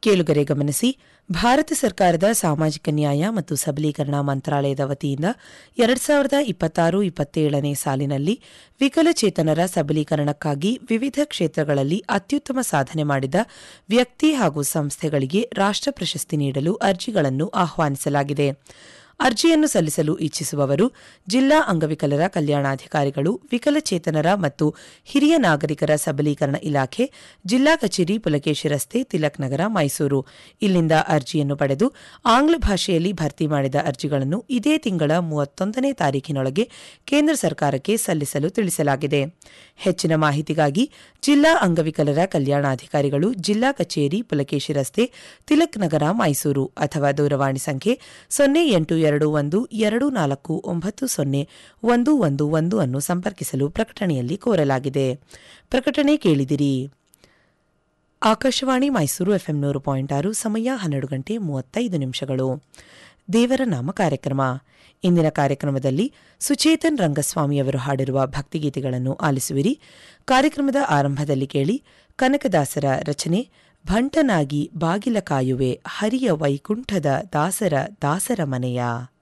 ಕೇಳುಗರೆ ಗಮನಿಸಿ ಭಾರತ ಸರ್ಕಾರದ ಸಾಮಾಜಿಕ ನ್ಯಾಯ ಮತ್ತು ಸಬಲೀಕರಣ ಮಂತ್ರಾಲಯದ ವತಿಯಿಂದ ಎರಡ್ ಸಾವಿರದ ಇಪ್ಪತ್ತಾರು ಇಪ್ಪತ್ತೇಳನೇ ಸಾಲಿನಲ್ಲಿ ವಿಕಲಚೇತನರ ಸಬಲೀಕರಣಕ್ಕಾಗಿ ವಿವಿಧ ಕ್ಷೇತ್ರಗಳಲ್ಲಿ ಅತ್ಯುತ್ತಮ ಸಾಧನೆ ಮಾಡಿದ ವ್ಯಕ್ತಿ ಹಾಗೂ ಸಂಸ್ಥೆಗಳಿಗೆ ರಾಷ್ಟ್ರ ಪ್ರಶಸ್ತಿ ನೀಡಲು ಅರ್ಜಿಗಳನ್ನು ಆಹ್ವಾನಿಸಲಾಗಿದೆ ಅರ್ಜಿಯನ್ನು ಸಲ್ಲಿಸಲು ಇಚ್ಛಿಸುವವರು ಜಿಲ್ಲಾ ಅಂಗವಿಕಲರ ಕಲ್ಯಾಣಾಧಿಕಾರಿಗಳು ವಿಕಲಚೇತನರ ಮತ್ತು ಹಿರಿಯ ನಾಗರಿಕರ ಸಬಲೀಕರಣ ಇಲಾಖೆ ಜಿಲ್ಲಾ ಕಚೇರಿ ಪುಲಕೇಶಿ ರಸ್ತೆ ತಿಲಕ್ ನಗರ ಮೈಸೂರು ಇಲ್ಲಿಂದ ಅರ್ಜಿಯನ್ನು ಪಡೆದು ಆಂಗ್ಲ ಭಾಷೆಯಲ್ಲಿ ಭರ್ತಿ ಮಾಡಿದ ಅರ್ಜಿಗಳನ್ನು ಇದೇ ತಿಂಗಳ ಮೂವತ್ತೊಂದನೇ ತಾರೀಖಿನೊಳಗೆ ಕೇಂದ್ರ ಸರ್ಕಾರಕ್ಕೆ ಸಲ್ಲಿಸಲು ತಿಳಿಸಲಾಗಿದೆ ಹೆಚ್ಚಿನ ಮಾಹಿತಿಗಾಗಿ ಜಿಲ್ಲಾ ಅಂಗವಿಕಲರ ಕಲ್ಯಾಣಾಧಿಕಾರಿಗಳು ಜಿಲ್ಲಾ ಕಚೇರಿ ಪುಲಕೇಶಿ ರಸ್ತೆ ತಿಲಕ್ ನಗರ ಮೈಸೂರು ಅಥವಾ ದೂರವಾಣಿ ಸಂಖ್ಯೆ ಸೊನ್ನೆ ಎಂಟು ಎರಡು ಒಂದು ಎರಡು ನಾಲ್ಕು ಒಂಬತ್ತು ಸೊನ್ನೆ ಒಂದು ಒಂದು ಒಂದು ಅನ್ನು ಸಂಪರ್ಕಿಸಲು ಪ್ರಕಟಣೆಯಲ್ಲಿ ಕೋರಲಾಗಿದೆ ಪ್ರಕಟಣೆ ಕೇಳಿದಿರಿ ಆಕಾಶವಾಣಿ ಮೈಸೂರು ಎಫ್ಎಂ ನೂರು ಪಾಯಿಂಟ್ ಆರು ಸಮಯ ಹನ್ನೆರಡು ಗಂಟೆ ಮೂವತ್ತೈದು ನಿಮಿಷಗಳು ದೇವರ ನಾಮ ಕಾರ್ಯಕ್ರಮ ಇಂದಿನ ಕಾರ್ಯಕ್ರಮದಲ್ಲಿ ಸುಚೇತನ್ ರಂಗಸ್ವಾಮಿಯವರು ಹಾಡಿರುವ ಭಕ್ತಿಗೀತೆಗಳನ್ನು ಆಲಿಸುವಿರಿ ಕಾರ್ಯಕ್ರಮದ ಆರಂಭದಲ್ಲಿ ಕೇಳಿ ಕನಕದಾಸರ ರಚನೆ ಭಂಟನಾಗಿ ಬಾಗಿಲ ಕಾಯುವೆ ಹರಿಯ ವೈಕುಂಠದ ದಾಸರ ದಾಸರ ಮನೆಯ